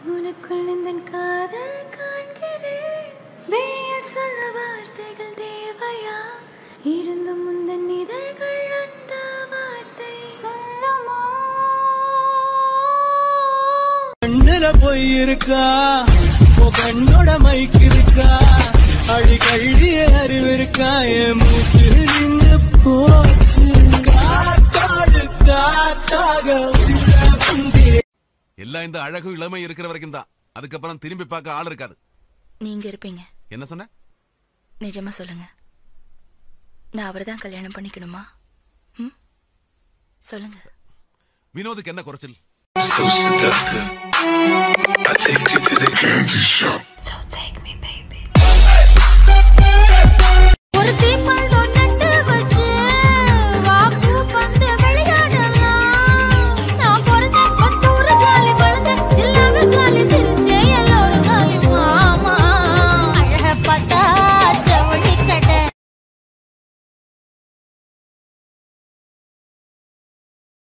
உனக்குள் இந்த காதல் காண்கிறேன் வெளியில் சொல்ல வார்த்தைகள் தேவையா இருந்தும் முந்தன் இதழ்கள் அந்த வார்த்தை சொல்லுமோ கண்ணுல போய் இருக்கா உன் கண்ணோட மைக் இருக்கா அடி கள்ளிய அறிவு இருக்கா என் மூச்சு நின்னு போச்சு காத்தாடு காத்தாக உள்ள வந்தே எல்லாம் இந்த அழகு இளமை இருக்கிற வரைக்கும் தான் அதுக்கப்புறம் திரும்பி பார்க்க ஆள் இருக்காது நீங்க இருப்பீங்க என்ன சொன்ன நிஜமா சொல்லுங்க நான் அவரை தான் கல்யாணம் பண்ணிக்கணுமா ம் சொல்லுங்க வினோதுக்கு என்ன குறைச்சல் So seductive. I take you to the candy shop.